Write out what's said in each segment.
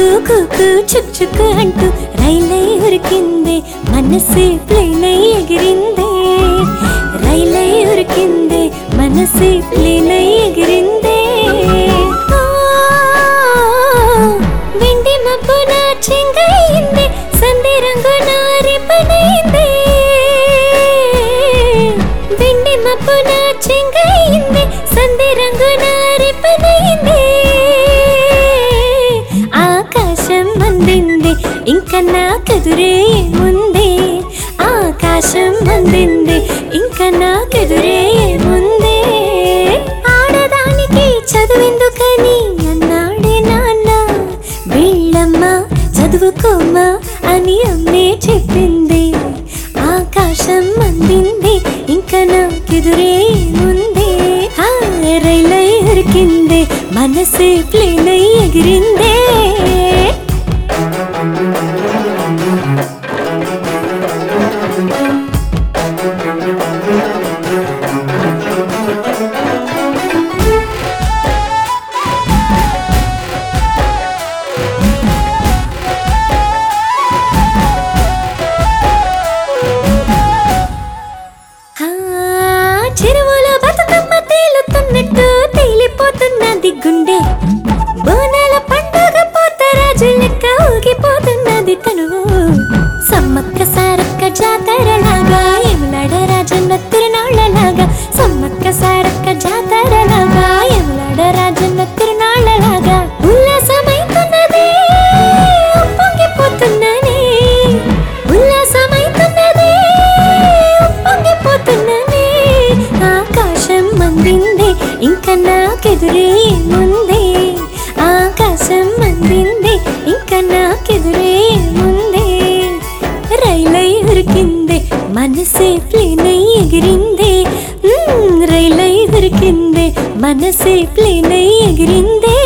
కుకు చుక్ చుక్ అంటూ రైలై ఉరికిందే మనసే ప్లేనై ఎగిరిందే రైలై ఉరికిందే మనసే ప్లేనై ఎగిరిందే ఆ, వెండి మబ్బున చెంగయింది సంధి రంగున రిపనైంది వెండి మబ్బున చెంగయింది సంధి రంగున రిపనైంది ఆకాశం అందింది ఇంకా నాకెదురే ముందే ఆకాశం అందింది ఇంకా నాకెదురే ముందే ఆడదానికి చదువెందుకని అన్నాడే నాన్న వీళ్ళమ్మ చదువుకోమ్మా అని అమ్మే చెప్పింది ఆకాశం అందింది ఇంకా నాకెదురే ముందే ఆ రైలై ఉరికిందే మనసే ప్లేనై ఎగిరిందే ఆ, చెరువులో బతుకమ్మ తేలుతున్నట్టు తేలిపోతున్నది గుండె బోనాల పండుగ పోతరాజు లెక్క ఊగిపోతున్నది తనువు సమ్మక్క సారక్క జాతరలాగా ఎములాడ రాజన్న తిరునాళ్ళలాగా సమ్మక్క సారక్క జాతరలాగా ఎములాడ రాజన్న తిరునాళ్ళలాగా ఉల్లాసమైతున్నది ఉప్పొంగిపోతున్నది ఉల్లాసమైతున్నది ఉప్పొంగిపోతున్నది ఆకాశం మందింది ఇంకా నాకెదురే ముందే ఆకాశం మందింది ఇంకా నాకెదురే ముందే రైలై ఉరికిందే మనసే ప్లేనై ఎగిరిందే మ్మ్, రైలై ఉరికిందే మనసే ప్లేనై ఎగిరిందే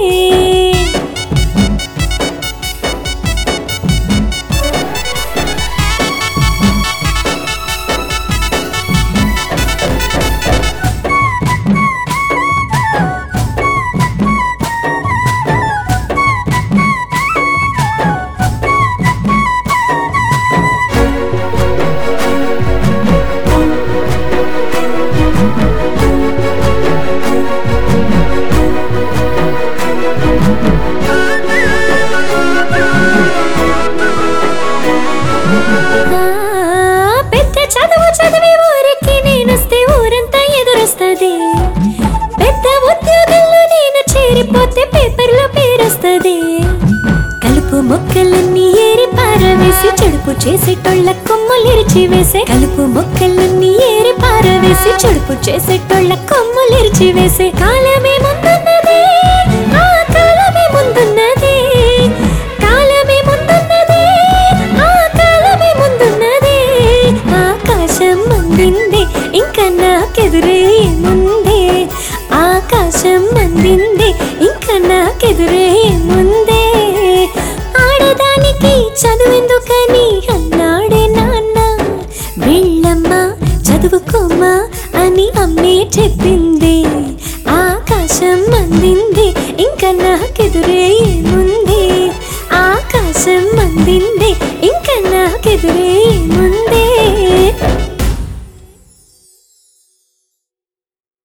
ఆ, పెద్ద చదువు చదివి ఊరికి నేనొస్తే ఊరంతా ఎదురొస్తది పెద్ద ఉద్యోగంలో నేను చేరిపోతే పేపర్లో పేరొస్తది కలుపు మొక్కలన్నీ ఏరి పారవేసి చెడుపు చేసేటోళ్ళ కొమ్ములిరిచి వేసే కలుపు మొక్కలన్నీ ఏరి పారవేసి చెడుపు చేసేటోళ్ళ కొమ్ములిరిచి వేసే కాలమే ముందున్నది ఆ కాలమే ముందున్నది కాలమే ముందున్నది ఆ కాలమే ముందున్నది ఆకాశం అందింది ఇంకా నాకెదురే ముందే ఆకాశం అందింది ఇంకా నాకెదురే ముందే ఆడదానికి చదువెందుకని అన్నాడే నాన్న వీళ్ళమ్మ చదువుకోమ్మా అని అమ్మే చెప్పింది ఆకాశం అందింది ఇంకా నాకెదురే ముందే ఆకాశం అందింది ఇంకా నాకెదురే ముందే